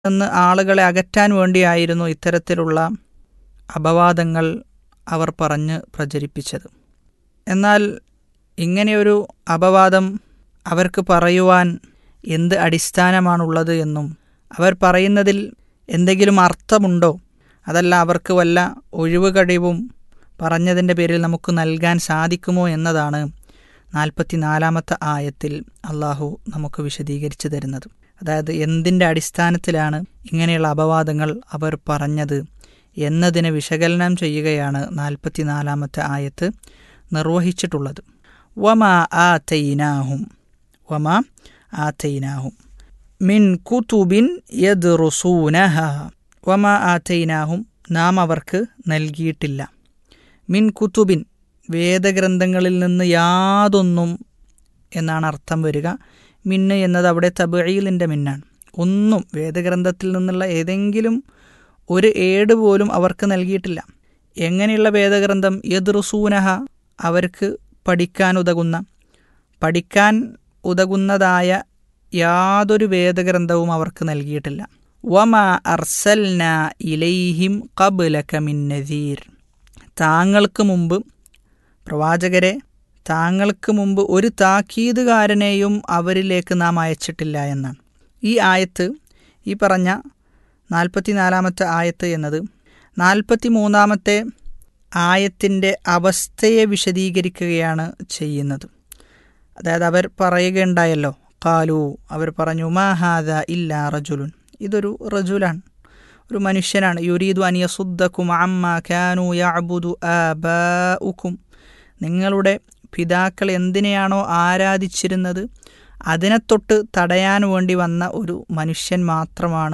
നിന്ന് ആളുകളെ അകറ്റാൻ വേണ്ടിയായിരുന്നു ഇത്തരത്തിലുള്ള അപവാദങ്ങൾ അവർ പറഞ്ഞ് പ്രചരിപ്പിച്ചത് എന്നാൽ ഇങ്ങനെയൊരു അപവാദം അവർക്ക് പറയുവാൻ എന്ത് അടിസ്ഥാനമാണുള്ളത് എന്നും അവർ പറയുന്നതിൽ എന്തെങ്കിലും അർത്ഥമുണ്ടോ അതല്ല അവർക്ക് വല്ല ഒഴിവ് കഴിവും പറഞ്ഞതിൻ്റെ പേരിൽ നമുക്ക് നൽകാൻ സാധിക്കുമോ എന്നതാണ് നാൽപ്പത്തി നാലാമത്തെ ആയത്തിൽ അള്ളാഹു നമുക്ക് വിശദീകരിച്ചു തരുന്നത് അതായത് എന്തിൻ്റെ അടിസ്ഥാനത്തിലാണ് ഇങ്ങനെയുള്ള അപവാദങ്ങൾ അവർ പറഞ്ഞത് എന്നതിനെ വിശകലനം ചെയ്യുകയാണ് നാൽപ്പത്തി നാലാമത്തെ ആയത്ത് നിർവഹിച്ചിട്ടുള്ളത് വമ ആ തൈനാഹും വമ ആ തൈനാഹും മിൻ കുതുബിൻ യദ്റുസൂനഹ വമ ആ തൈനാഹും നാം അവർക്ക് നൽകിയിട്ടില്ല മിൻ കുതുബിൻ വേദഗ്രന്ഥങ്ങളിൽ നിന്ന് യാതൊന്നും എന്നാണ് അർത്ഥം വരിക മിന്ന് എന്നത് അവിടെ തബീലിൻ്റെ മിന്നാണ് ഒന്നും വേദഗ്രന്ഥത്തിൽ നിന്നുള്ള ഏതെങ്കിലും ഒരു ഏട് പോലും അവർക്ക് നൽകിയിട്ടില്ല എങ്ങനെയുള്ള വേദഗ്രന്ഥം യദ്റുസൂനഹ അവർക്ക് പഠിക്കാൻ ഉതകുന്ന പഠിക്കാൻ ഉതകുന്നതായ യാതൊരു വേദഗ്രന്ഥവും അവർക്ക് നൽകിയിട്ടില്ല വമ അർസൽന ഇലൈഹിം കബുലക മിൻ നദീർ താങ്കൾക്ക് മുമ്പ് പ്രവാചകരെ താങ്കൾക്ക് മുമ്പ് ഒരു താക്കീതുകാരനെയും അവരിലേക്ക് നാം അയച്ചിട്ടില്ല എന്നാണ് ഈ ആയത്ത് ഈ പറഞ്ഞ നാൽപ്പത്തിനാലാമത്തെ ആയത്ത് എന്നത് നാൽപ്പത്തി മൂന്നാമത്തെ ആയത്തിൻ്റെ അവസ്ഥയെ വിശദീകരിക്കുകയാണ് ചെയ്യുന്നത് അതായത് അവർ പറയുകയുണ്ടായല്ലോ കാലു അവർ പറഞ്ഞു മാഹാദ ഇല്ല റജുലുൻ ഇതൊരു റജുലാണ് ഒരു മനുഷ്യനാണ് യുരീദു അനിയസുദ്ദക്കും അമ്മ ഖാനു യഅബുദു ആബാഉക്കും നിങ്ങളുടെ പിതാക്കൾ എന്തിനെയാണോ ആരാധിച്ചിരുന്നത് അതിനെ തൊട്ട് തടയാൻ വേണ്ടി വന്ന ഒരു മനുഷ്യൻ മാത്രമാണ്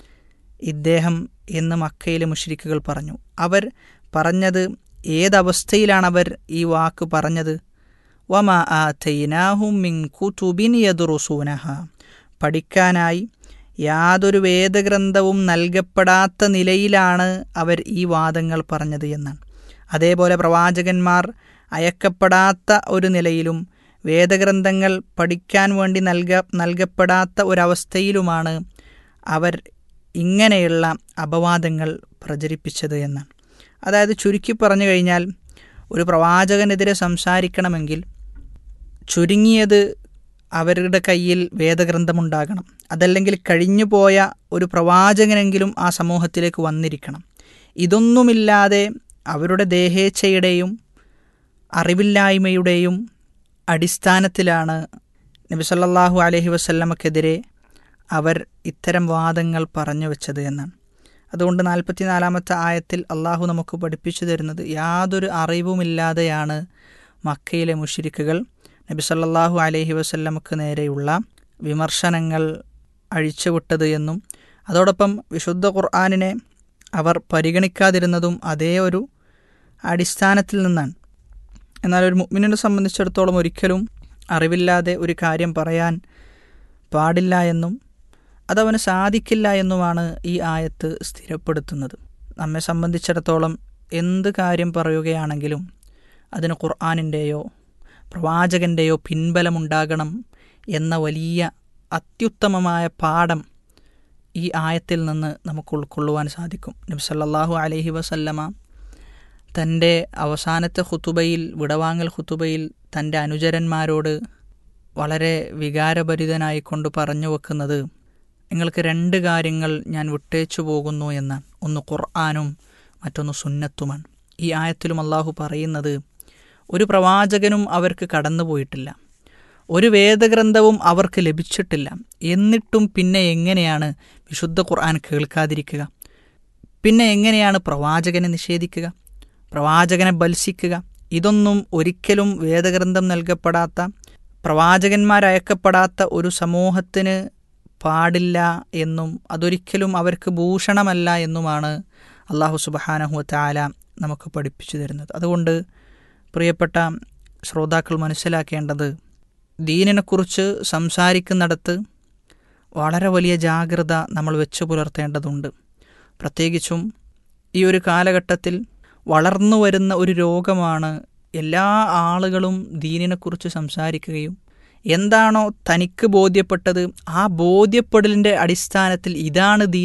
ഇദ്ദേഹം എന്ന് മക്കയിലെ മുഷ്രിക്കുകൾ പറഞ്ഞു അവർ പറഞ്ഞത് ഏതവസ്ഥയിലാണ് അവർ ഈ വാക്ക് പറഞ്ഞത് വമ ആ തൈനാഹും മിൻ കുതുബിൻ യദുറുസൂനഹ പഠിക്കാനായി യാതൊരു വേദഗ്രന്ഥവും നൽകപ്പെടാത്ത നിലയിലാണ് അവർ ഈ വാദങ്ങൾ പറഞ്ഞത് എന്നാണ് അതേപോലെ പ്രവാചകന്മാർ അയക്കപ്പെടാത്ത ഒരു നിലയിലും വേദഗ്രന്ഥങ്ങൾ പഠിക്കാൻ വേണ്ടി നൽക നൽകപ്പെടാത്ത ഒരവസ്ഥയിലുമാണ് അവർ ഇങ്ങനെയുള്ള അപവാദങ്ങൾ പ്രചരിപ്പിച്ചത് എന്നാണ് അതായത് ചുരുക്കി പറഞ്ഞു കഴിഞ്ഞാൽ ഒരു പ്രവാചകനെതിരെ സംസാരിക്കണമെങ്കിൽ ചുരുങ്ങിയത് അവരുടെ കയ്യിൽ വേദഗ്രന്ഥമുണ്ടാകണം അതല്ലെങ്കിൽ കഴിഞ്ഞുപോയ ഒരു പ്രവാചകനെങ്കിലും ആ സമൂഹത്തിലേക്ക് വന്നിരിക്കണം ഇതൊന്നുമില്ലാതെ അവരുടെ ദേഹേച്ഛയുടെയും അറിവില്ലായ്മയുടെയും അടിസ്ഥാനത്തിലാണ് നബി സല്ലല്ലാഹു അലൈഹി വസല്ലമക്കെതിരെ അവർ ഇത്തരം വാദങ്ങൾ പറഞ്ഞു വെച്ചത് എന്നാണ് അതുകൊണ്ട് നാൽപ്പത്തിനാലാമത്തെ ആയത്തിൽ അള്ളാഹു നമുക്ക് പഠിപ്പിച്ചു തരുന്നത് യാതൊരു അറിവുമില്ലാതെയാണ് മക്കയിലെ മുഷിരിക്കുകൾ നബി സല്ലല്ലാഹു അലൈഹി വസല്ലമക്ക് നേരെയുള്ള വിമർശനങ്ങൾ അഴിച്ചുവിട്ടത് എന്നും അതോടൊപ്പം വിശുദ്ധ ഖുർആാനിനെ അവർ പരിഗണിക്കാതിരുന്നതും അതേ ഒരു അടിസ്ഥാനത്തിൽ നിന്നാണ് എന്നാൽ ഒരു മുഅ്മിനിനെ സംബന്ധിച്ചിടത്തോളം ഒരിക്കലും അറിവില്ലാതെ ഒരു കാര്യം പറയാൻ പാടില്ല എന്നും അതവന് സാധിക്കില്ല എന്നുമാണ് ഈ ആയത്ത് സ്ഥിരപ്പെടുത്തുന്നത് നമ്മെ സംബന്ധിച്ചിടത്തോളം എന്ത് കാര്യം പറയുകയാണെങ്കിലും അതിന് ഖുർആാനിൻ്റെയോ പ്രവാചകൻ്റെയോ പിൻബലമുണ്ടാകണം എന്ന വലിയ അത്യുത്തമമായ പാഠം ഈ ആയത്തിൽ നിന്ന് നമുക്ക് ഉൾക്കൊള്ളുവാൻ സാധിക്കും നബി സല്ലല്ലാഹു അലൈഹി വസല്ലമ തൻ്റെ അവസാനത്തെ ഖുത്തുബയിൽ വിടവാങ്ങൽ ഖുത്തുബയിൽ തൻ്റെ അനുചരന്മാരോട് വളരെ വികാരഭരിതനായി കൊണ്ട് പറഞ്ഞു വെക്കുന്നത് നിങ്ങൾക്ക് രണ്ട് കാര്യങ്ങൾ ഞാൻ വിട്ടേച്ചു പോകുന്നു എന്ന് ഒന്ന് ഖുർആാനും മറ്റൊന്ന് സുന്നത്തുമാണ് ഈ ആയത്തിലും അള്ളാഹു പറയുന്നത് ഒരു പ്രവാചകനും അവർക്ക് കടന്നുപോയിട്ടില്ല ഒരു വേദഗ്രന്ഥവും അവർക്ക് ലഭിച്ചിട്ടില്ല എന്നിട്ടും പിന്നെ എങ്ങനെയാണ് വിശുദ്ധ ഖുർആൻ കേൾക്കാതിരിക്കുക പിന്നെ എങ്ങനെയാണ് പ്രവാചകനെ നിഷേധിക്കുക പ്രവാചകനെ ബത്സിക്കുക ഇതൊന്നും ഒരിക്കലും വേദഗ്രന്ഥം നൽകപ്പെടാത്ത പ്രവാചകന്മാരയക്കപ്പെടാത്ത ഒരു സമൂഹത്തിന് പാടില്ല എന്നും അതൊരിക്കലും അവർക്ക് ഭൂഷണമല്ല എന്നുമാണ് അള്ളാഹു സുബഹാനഹു താല നമുക്ക് പഠിപ്പിച്ചു തരുന്നത് അതുകൊണ്ട് പ്രിയപ്പെട്ട ശ്രോതാക്കൾ മനസ്സിലാക്കേണ്ടത് ദീനിനെക്കുറിച്ച് സംസാരിക്കുന്നിടത്ത് വളരെ വലിയ ജാഗ്രത നമ്മൾ വെച്ചു പുലർത്തേണ്ടതുണ്ട് പ്രത്യേകിച്ചും ഈ ഒരു കാലഘട്ടത്തിൽ വളർന്നു വരുന്ന ഒരു രോഗമാണ് എല്ലാ ആളുകളും ദീനിനെക്കുറിച്ച് സംസാരിക്കുകയും എന്താണോ തനിക്ക് ബോധ്യപ്പെട്ടത് ആ ബോധ്യപ്പെടലിൻ്റെ അടിസ്ഥാനത്തിൽ ഇതാണ് ദീൻ